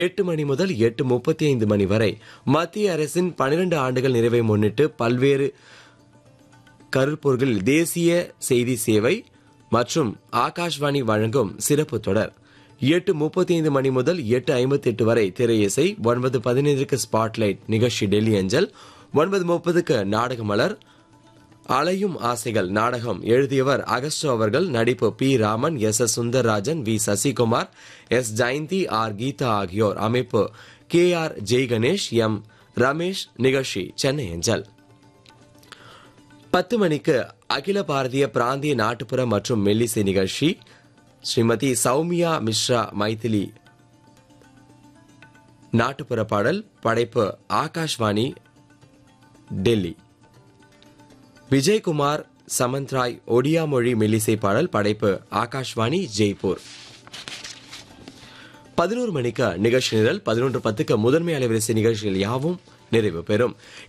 எட்டு மணி முதல் எட்டு முப்பத்தி ஐந்து மணி வரை மத்திய அரசின் பனிரெண்டு ஆண்டுகள் நிறைவை முன்னிட்டு பல்வேறு கருப்பொருள்களில் தேசிய செய்தி சேவை மற்றும் ஆகாஷ்வாணி வழங்கும் சிறப்பு தொடர் எட்டு முப்பத்தி ஐந்து மணி முதல் எட்டு ஐம்பத்தி எட்டு வரை திரையிசை ஒன்பது பதினைந்துக்கு ஸ்பாட்லைட் நிகழ்ச்சி டெல்லி அஞ்சல் ஒன்பது முப்பதுக்கு நாடக மலர் அலையும் ஆசைகள் நாடகம் எழுதியவர் அகஸ்டோ அவர்கள் நடிப்பு P Raman S S Sundararajan V Sasikumar S Jayanthi R Geetha ஆகியோர் அமைப்பு K R Jai Ganesh M Ramesh நிகழ்ச்சி சென்னை அஞ்சல் பத்து மணிக்கு அகில பாரதிய பிராந்திய நாட்டுப்புற மற்றும் மெல்லிசை நிகழ்ச்சி ஸ்ரீமதி சௌமியா மிஸ்ரா மைதிலி நாட்டுப்புற பாடல் படைப்பு ஆகாஷ்வாணி டெல்லி விஜயகுமார் சமந்த்ராய் ஒடியா மொழி மெல்லிசை பாடல் படைப்பு ஆகாஷ்வாணி ஜெய்ப்பூர் பதினோரு மணிக்கு நிகழ்ச்சி நிரல் பதினொன்று பத்துக்கு முதன்மை அலைவரிசை நிகழ்ச்சிகள் யாவும் நிறைவு பெறும்